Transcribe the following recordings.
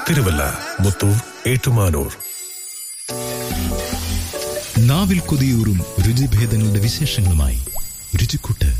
തിരുവല്ല മുത്തൂർ ഏറ്റുമാനൂർ നാവിൽ കൊതിയൂറും രുചിഭേദങ്ങളുടെ വിശേഷങ്ങളുമായി രുചിക്കൂട്ട്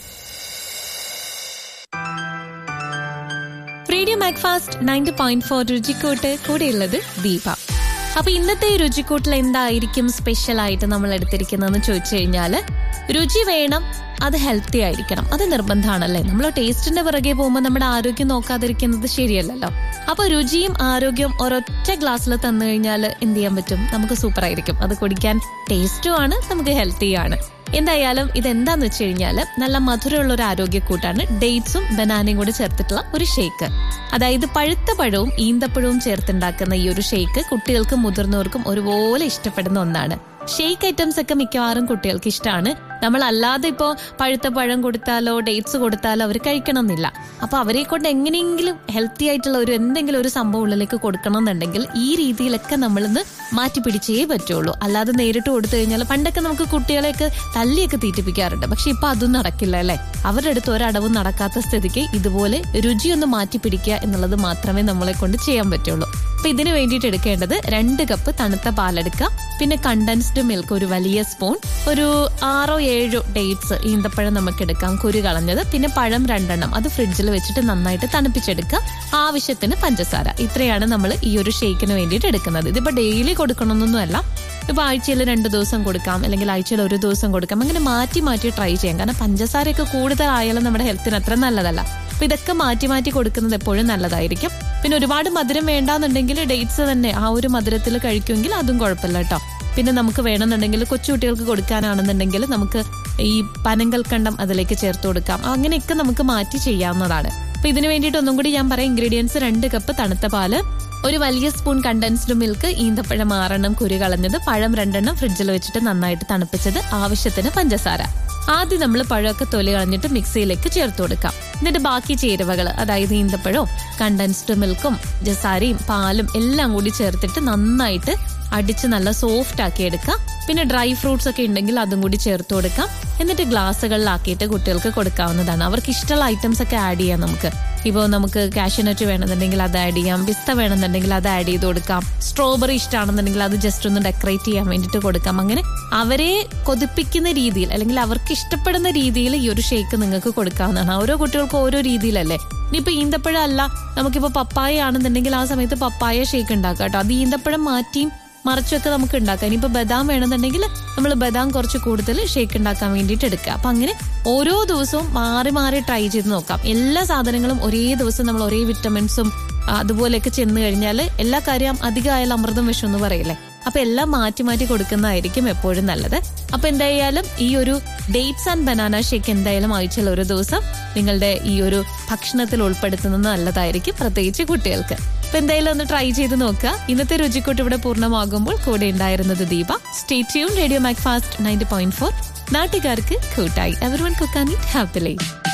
radio Macfast ninety point four രുചിക്കൂട്ട് കൂടെയുള്ളത് ദീപ അപ്പൊ ഇന്നത്തെ ഈ രുചിക്കൂട്ടിൽ എന്തായിരിക്കും സ്പെഷ്യൽ ആയിട്ട് നമ്മൾ എടുത്തിരിക്കുന്നതെന്ന് ചോദിച്ചു കഴിഞ്ഞാല് രുചി വേണം അത് ഹെൽത്തി ആയിരിക്കണം അത് നിർബന്ധമാണല്ലേ നമ്മൾ ടേസ്റ്റിന്റെ പിറകെ പോകുമ്പോൾ നമ്മുടെ ആരോഗ്യം നോക്കാതിരിക്കുന്നത് ശരിയല്ലല്ലോ അപ്പൊ രുചിയും ആരോഗ്യവും ഒരൊറ്റ ഗ്ലാസ്സിൽ തന്നു കഴിഞ്ഞാൽ എന്ത് ചെയ്യാൻ പറ്റും നമുക്ക് സൂപ്പർ ആയിരിക്കും അത് കുടിക്കാൻ ടേസ്റ്റും ആണ് നമുക്ക് ഹെൽത്തിയാണ് എന്തായാലും ഇതെന്താന്ന് വെച്ച് കഴിഞ്ഞാല് നല്ല മധുരമുള്ള ഒരു ആരോഗ്യക്കൂട്ടാണ് ഡേറ്റ്സും ബനാനയും കൂടി ചേർത്തിട്ടുള്ള ഒരു ഷേക്ക് അതായത് പഴുത്ത പഴവും ഈന്തപ്പഴവും ചേർത്തുണ്ടാക്കുന്ന ഈ ഒരു ഷേക്ക് കുട്ടികൾക്കും മുതിർന്നവർക്കും ഒരുപോലെ ഇഷ്ടപ്പെടുന്ന ഒന്നാണ് ഷേക്ക് ഐറ്റംസ് ഒക്കെ മിക്കവാറും കുട്ടികൾക്ക് ഇഷ്ടമാണ് നമ്മൾ അല്ലാതെ ഇപ്പോ പഴുത്ത പഴം കൊടുത്താലോ ഡേറ്റ്സ് കൊടുത്താലോ അവർ കഴിക്കണമെന്നില്ല അപ്പൊ അവരെ കൊണ്ട് എങ്ങനെയെങ്കിലും ഹെൽത്തി ആയിട്ടുള്ള ഒരു എന്തെങ്കിലും ഒരു സംഭവം ഉള്ളിലേക്ക് കൊടുക്കണം എന്നുണ്ടെങ്കിൽ ഈ രീതിയിലൊക്കെ നമ്മളിന്ന് മാറ്റി പിടിച്ചേ പറ്റുള്ളൂ അല്ലാതെ നേരിട്ട് കൊടുത്തു കഴിഞ്ഞാൽ പണ്ടൊക്കെ നമുക്ക് കുട്ടികളെയൊക്കെ തല്ലിയൊക്കെ തീറ്റിപ്പിക്കാറുണ്ട് പക്ഷെ ഇപ്പൊ അതും നടക്കില്ല അല്ലെ അവരുടെ അടുത്ത് ഒരടവും നടക്കാത്ത സ്ഥിതിക്ക് ഇതുപോലെ രുചിയൊന്ന് മാറ്റി പിടിക്കുക എന്നുള്ളത് മാത്രമേ നമ്മളെ കൊണ്ട് ചെയ്യാൻ പറ്റുള്ളൂ അപ്പൊ ഇതിന് വേണ്ടിയിട്ട് എടുക്കേണ്ടത് രണ്ട് കപ്പ് തണുത്ത പാലെടുക്കുക പിന്നെ കണ്ടൻസ്ഡ് മിൽക്ക് ഒരു വലിയ സ്പൂൺ ഒരു ആറോ ഏഴോ ഡേറ്റ്സ് ഈന്തപ്പഴം നമുക്ക് എടുക്കാം കുരു കളഞ്ഞത് പിന്നെ പഴം രണ്ടെണ്ണം അത് ഫ്രിഡ്ജിൽ വെച്ചിട്ട് നന്നായിട്ട് തണുപ്പിച്ചെടുക്കുക ആവശ്യത്തിന് പഞ്ചസാര ഇത്രയാണ് നമ്മൾ ഈ ഒരു ഷേക്കിന് വേണ്ടിയിട്ട് എടുക്കുന്നത് ഇതിപ്പോ ഡെയിലി കൊടുക്കണമെന്നൊന്നുമല്ല ഇപ്പൊ ആഴ്ചയിൽ രണ്ട് ദിവസം കൊടുക്കാം അല്ലെങ്കിൽ ആഴ്ചയിൽ ഒരു ദിവസം കൊടുക്കാം അങ്ങനെ മാറ്റി മാറ്റി ട്രൈ ചെയ്യാം കാരണം പഞ്ചസാരയൊക്കെ കൂടുതലായാലും നമ്മുടെ ഹെൽത്തിന് അത്ര നല്ലതല്ല അപ്പൊ ഇതൊക്കെ മാറ്റി മാറ്റി കൊടുക്കുന്നത് എപ്പോഴും നല്ലതായിരിക്കും പിന്നെ ഒരുപാട് മധുരം വേണ്ടാന്നുണ്ടെങ്കിൽ ഡേറ്റ്സ് തന്നെ ആ ഒരു മധുരത്തിൽ കഴിക്കുമെങ്കിൽ അതും കുഴപ്പമില്ല കേട്ടോ പിന്നെ നമുക്ക് വേണമെന്നുണ്ടെങ്കിൽ കൊച്ചുകുട്ടികൾക്ക് കൊടുക്കാനാണെന്നുണ്ടെങ്കിൽ നമുക്ക് ഈ പനങ്കൽക്കണ്ടം അതിലേക്ക് ചേർത്ത് കൊടുക്കാം അങ്ങനെയൊക്കെ നമുക്ക് മാറ്റി ചെയ്യാവുന്നതാണ് അപ്പൊ ഇതിനു വേണ്ടിയിട്ട് ഒന്നും കൂടി ഞാൻ പറയാം ഇൻഗ്രീഡിയൻസ് രണ്ട് കപ്പ് തണുത്ത പാല് ഒരു വലിയ സ്പൂൺ കണ്ടൻസ്ഡ് മിൽക്ക് ഈന്തപ്പഴം ആറെണ്ണം കുരു കളഞ്ഞത് പഴം രണ്ടെണ്ണം ഫ്രിഡ്ജിൽ വെച്ചിട്ട് നന്നായിട്ട് തണുപ്പിച്ചത് ആവശ്യത്തിന് പഞ്ചസാര ആദ്യം നമ്മൾ പഴമൊക്കെ തൊലി കളഞ്ഞിട്ട് മിക്സിയിലേക്ക് ചേർത്ത് കൊടുക്കാം എന്നിട്ട് ബാക്കി ചേരുവകൾ അതായത് ഈന്തപ്പഴവും കണ്ടൻസ്ഡ് മിൽക്കും ജസാരയും പാലും എല്ലാം കൂടി ചേർത്തിട്ട് നന്നായിട്ട് അടിച്ച് നല്ല സോഫ്റ്റ് ആക്കി എടുക്കാം പിന്നെ ഡ്രൈ ഫ്രൂട്ട്സ് ഒക്കെ ഉണ്ടെങ്കിൽ അതും കൂടി ചേർത്ത് കൊടുക്കാം എന്നിട്ട് ഗ്ലാസ്സുകളിലാക്കിയിട്ട് കുട്ടികൾക്ക് കൊടുക്കാവുന്നതാണ് അവർക്ക് ഇഷ്ടമുള്ള ഐറ്റംസ് ഒക്കെ ആഡ് ചെയ്യാം നമുക്ക് ഇപ്പോൾ നമുക്ക് കാഷ്യൂനട്ട് വേണമെന്നുണ്ടെങ്കിൽ അത് ആഡ് ചെയ്യാം പിസ്ത വേണമെന്നുണ്ടെങ്കിൽ അത് ആഡ് ചെയ്ത് കൊടുക്കാം സ്ട്രോബെറി ഇഷ്ടമാണെന്നുണ്ടെങ്കിൽ അത് ജസ്റ്റ് ഒന്ന് ഡെക്കറേറ്റ് ചെയ്യാൻ വേണ്ടിയിട്ട് കൊടുക്കാം അങ്ങനെ അവരെ കൊതിപ്പിക്കുന്ന രീതിയിൽ അല്ലെങ്കിൽ അവർക്ക് ഇഷ്ടപ്പെടുന്ന രീതിയിൽ ഈ ഒരു ഷേക്ക് നിങ്ങൾക്ക് കൊടുക്കാവുന്നതാണ് ഓരോ കുട്ടികൾക്കും ഓരോ രീതിയിലല്ലേ ഇനിയിപ്പോ ഈന്തപ്പഴം അല്ല നമുക്കിപ്പോ പപ്പായ ആണെന്നുണ്ടെങ്കിൽ ആ സമയത്ത് പപ്പായ ഷേക്ക് ഉണ്ടാക്കാം കേട്ടോ അത് ഈന്തപ്പഴം മാറ്റിയും മറിച്ചൊക്കെ നമുക്ക് ഉണ്ടാക്കാം ഇനിയിപ്പോ ബദാം വേണമെന്നുണ്ടെങ്കിൽ നമ്മൾ ബദാം കുറച്ച് കൂടുതൽ ഷേക്ക് ഉണ്ടാക്കാൻ വേണ്ടിയിട്ട് എടുക്കുക അപ്പൊ അങ്ങനെ ഓരോ ദിവസവും മാറി മാറി ട്രൈ ചെയ്ത് നോക്കാം എല്ലാ സാധനങ്ങളും ഒരേ ദിവസം നമ്മൾ ഒരേ വിറ്റമിൻസും അതുപോലെയൊക്കെ ചെന്ന് കഴിഞ്ഞാൽ എല്ലാ കാര്യം അധികമായാലും അമൃതം വിഷം എന്ന് പറയില്ലേ അപ്പൊ എല്ലാം മാറ്റി മാറ്റി കൊടുക്കുന്നതായിരിക്കും എപ്പോഴും നല്ലത് അപ്പൊ എന്തായാലും ഈ ഒരു ഡേറ്റ്സ് ആൻഡ് ബനാന ഷേക്ക് എന്തായാലും ആഴ്ചയിൽ ഒരു ദിവസം നിങ്ങളുടെ ഈ ഒരു ഭക്ഷണത്തിൽ ഉൾപ്പെടുത്തുന്നത് നല്ലതായിരിക്കും പ്രത്യേകിച്ച് കുട്ടികൾക്ക് അപ്പൊ എന്തായാലും ഒന്ന് ട്രൈ ചെയ്ത് നോക്കുക ഇന്നത്തെ രുചിക്കൂട്ട് ഇവിടെ പൂർണ്ണമാകുമ്പോൾ കൂടെ ഉണ്ടായിരുന്നത് Deepa stay tune radio Mac fast ninety point four നാട്ടുകാർക്ക് കൂട്ടായി എവർ വൺ കുക്കാൻ ഹാപ്പിലി